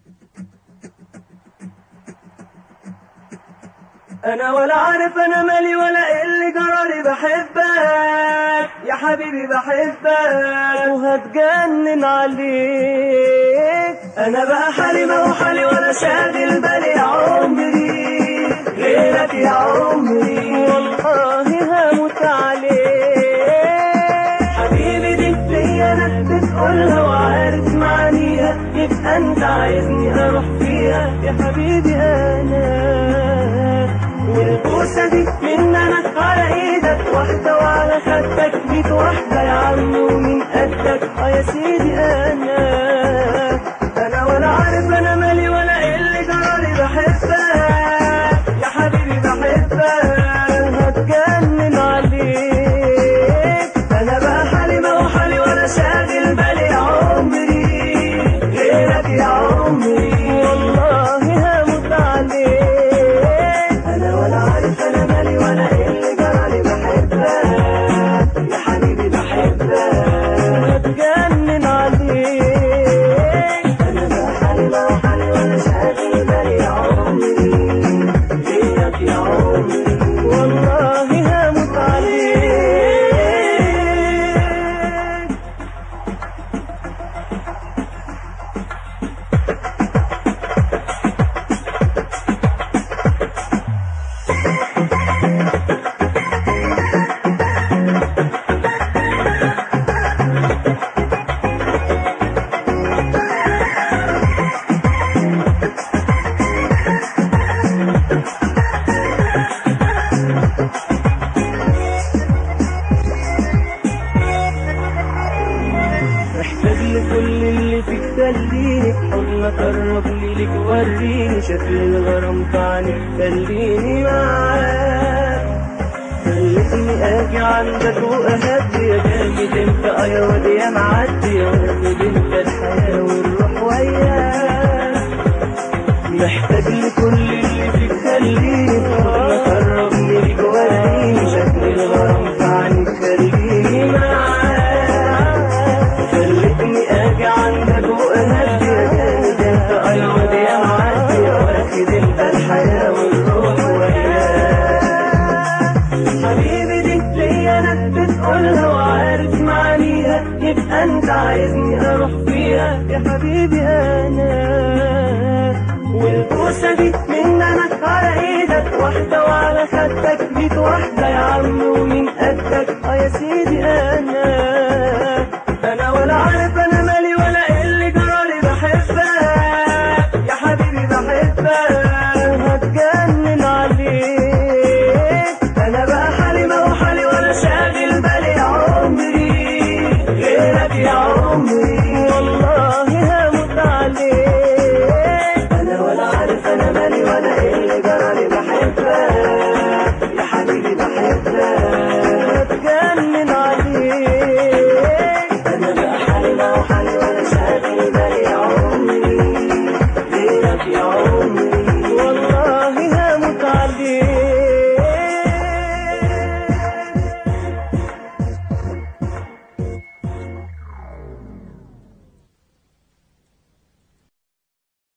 انا ولا عارف انا مالي ولا ايه اللي جرالي بحبك يا حبيبي بحبك وهتجنن عليك انا بقى حالي ما هو حالي ولا شاغل بالي يا عمري غيرك يا عمري والله هموت عليك حبيبي دي ليا انا بتقولها وعارف معانيها يبقى انت عايزني اروح فيها يا حبيبي انا والبوسة دي من انا على ايدك واحدة وعلى خدك ميت واحدة يا عم ومين قدك اه يا سيدي انا انا ولا عارف انا مالي ولا ايه اللي جرالي بحبك يا حبيبي بحبك هتجنن عليك انا بقى حالي ما هو حالي ولا شاغل بالي يا عمري غيرك يا عمري والله هموت عليك انا ولا عارف انا مالي ولا ايه اللي جرالي بحبك يا حبيبي بحبك هتجنن عليك انا بقى حالي ما هو حالي ولا شاغل بالي يا عمري غيرك يا عمري والله هموت عليك محتاج لكل اللي فيك خليني حضنك قربني ليك وريني شكل الغرام تعني خليني معاك خلتني اجي عندك واهدي يا جامد انت اه يا واد يا معدي يا واخد انت الحياه والروح وياك محتاج لكل اللي فيك خليني حضنك قربني ليك وريني شكل الغرام تعني خليني معاك خلتني اجي عندك واهدي يا جامد انت اه يا واد يا معدي يا واخد انت الحياه والروح وياك حبيبي دي ليا انا بتقولها وعارف معانيها يبقى انت عايزني اروح فيها يا حبيبي انا والبوسه دي من انا على ايدك واحده وعلى خدك ميت واحده يا عم ومين قدك اه يا سيدي انا انا ولا عارف انا مالي ولا ايه اللي جرالي بحبك يا حبيبي بحبك هتجنن عليك انا بقى حالي ما هو حالي ولا شاغل بالي يا عمري غيرك يا عمري والله هموت عليك انا ولا عارف انا مالي ولا ايه اللي جرالي بحبك يا حبيبي بحبك هتجنن